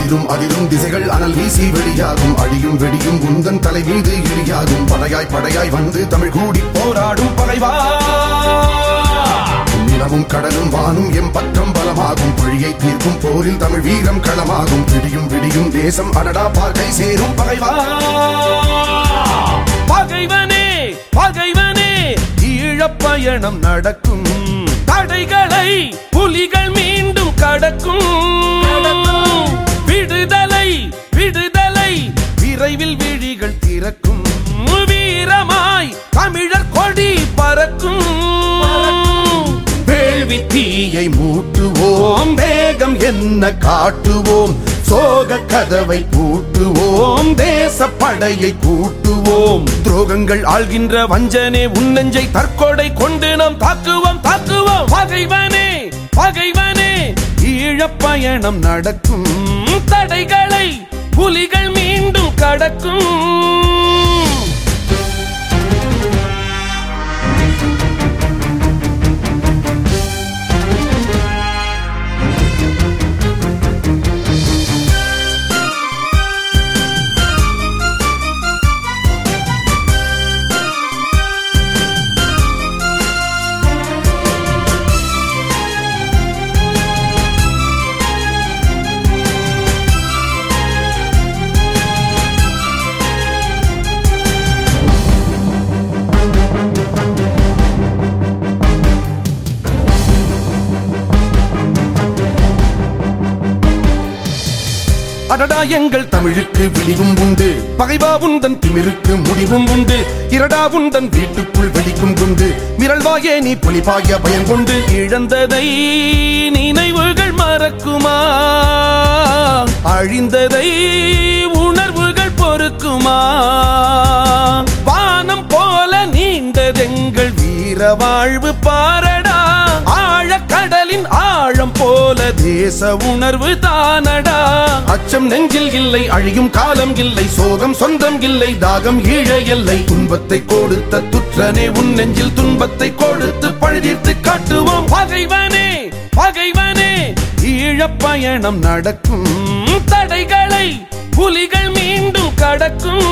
அதிரும் அதிரும் திசைகள் அனல் வீசி வெளியாகும் அடியும் வெடியும் உந்தன் தலை மீது இடியாகும் படையாய் படையாய் வந்து தமிழ் கூடி போராடும் பகைவா நிலவும் கடலும் வானும் எம் பக்கம் பலமாகும் பழியை தீர்க்கும் போரில் தமிழ் வீரம் களமாகும் விடியும் விடியும் தேசம் அடடா பார்க்கை சேரும் பகைவா பகைவனே பகைவனே ஈழப்பயணம் நடக்கும் தடைகளை புலிகள் மீண்டும் கடக்கும் விடுதலை விடுதலை விரைவில் விழிகள் திறக்கும் வீரமாய் தமிழர் கொடி பறக்கும் வேள்வி தீயை மூட்டுவோம் வேகம் என்ன காட்டுவோம் சோக கதவை பூட்டுவோம் தேச படையை கூட்டுவோம் துரோகங்கள் ஆள்கின்ற வஞ்சனே உன்னெஞ்சை தற்கொடை கொண்டு நாம் தாக்குவோம் தாக்குவோம் பகைவனே பகைவனே ஈழப்பயணம் நடக்கும் தடைகளை புலிகள் மீண்டும் கடக்கும் அடடா எங்கள் தமிழுக்கு விழிவும் உண்டு பகைவா உந்தன் திமிருக்கு முடிவும் உண்டு இரடா உந்தன் வீட்டுக்குள் வெடிக்கும் குண்டு விரல்வாயே நீ புலிபாய பயம் கொண்டு இழந்ததை நினைவுகள் மறக்குமா அழிந்ததை உணர்வுகள் பொறுக்குமா வானம் போல நீண்டதெங்கள் வீர வாழ்வு பாரடா ஆழக்கடலின் ஆழம் போல தேச உணர்வு தானடா அச்சம் நெஞ்சில் இல்லை அழியும் காலம் இல்லை சோகம் சொந்தம் இல்லை தாகம் ஈழ எல்லை துன்பத்தை கொடுத்த துற்றனே உன் நெஞ்சில் துன்பத்தை கொடுத்து பழுதித்து காட்டுவோம் பகைவனே பகைவனே ஈழப்பயணம் நடக்கும் தடைகளை புலிகள் மீண்டும் கடக்கும்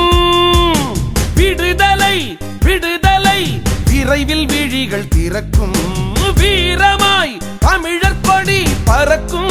விடுதலை விடுதலை விரைவில் விழிகள் திறக்கும் வீரமாய் தமிழர் கொடி பறக்கும்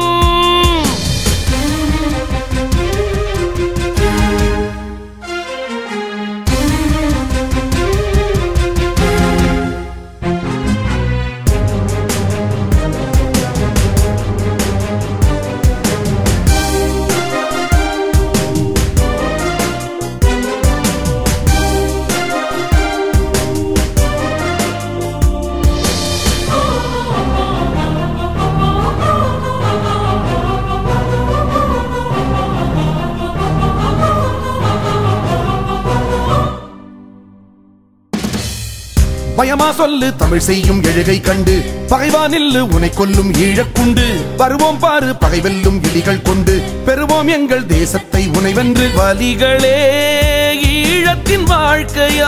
பயமா சொல்லு தமிழ் செய்யும் எழுகை கண்டு பகைவா நில்லு உனை கொல்லும் ஈழக்குண்டு வருவோம் பாரு பகை வெல்லும் இலிகள் கொண்டு பெறுவோம் எங்கள் தேசத்தை உனை வென்று வலிகளே ஈழத்தின் வாழ்க்கையா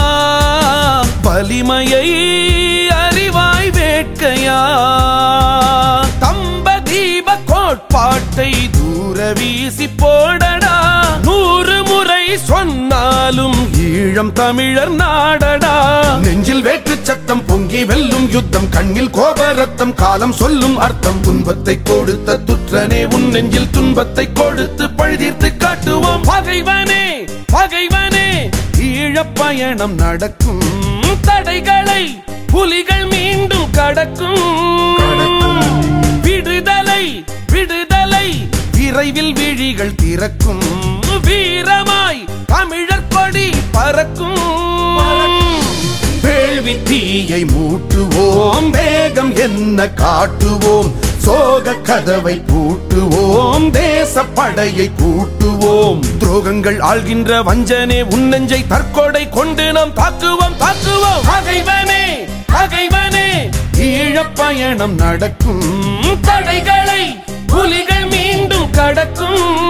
வலிமையை அறிவாய் வேட்கையா தம்ப தீப கோட்பாட்டை தூர வீசி போடடா நூறு முறை சொன்னாலும் ஈழம் தமிழர் நாடடா நெஞ்சில் வேற்று சத்தம் பொங்கி வெல்லும் யுத்தம் கண்ணில் கோப ரத்தம் காலம் சொல்லும் அர்த்தம் துன்பத்தை கொடுத்த துற்றனே உன் நெஞ்சில் துன்பத்தை கொடுத்து பழுதீர்த்து காட்டுவோம் பகைவனே பகைவனே ஈழப்பயணம் நடக்கும் தடைகளை புலிகள் மீண்டும் கடக்கும் விடுதலை விடுதலை விரைவில் விழிகள் திறக்கும் வீரமாய் தமிழர் கொடி பறக்கும் வேள்வி தீயை மூட்டுவோம் வேகம் என்ன காட்டுவோம் சோக கதவை பூட்டுவோம் தேச படையை கூட்டுவோம் துரோகங்கள் ஆள்கின்ற வஞ்சனே உன்னெஞ்சை தற்கொடை கொண்டு நாம் தாக்குவோம் தாக்குவோம் பகைவனே பகைவனே ஈழப்பயணம் நடக்கும் தடைகளை புலிகள் மீண்டும் கடக்கும்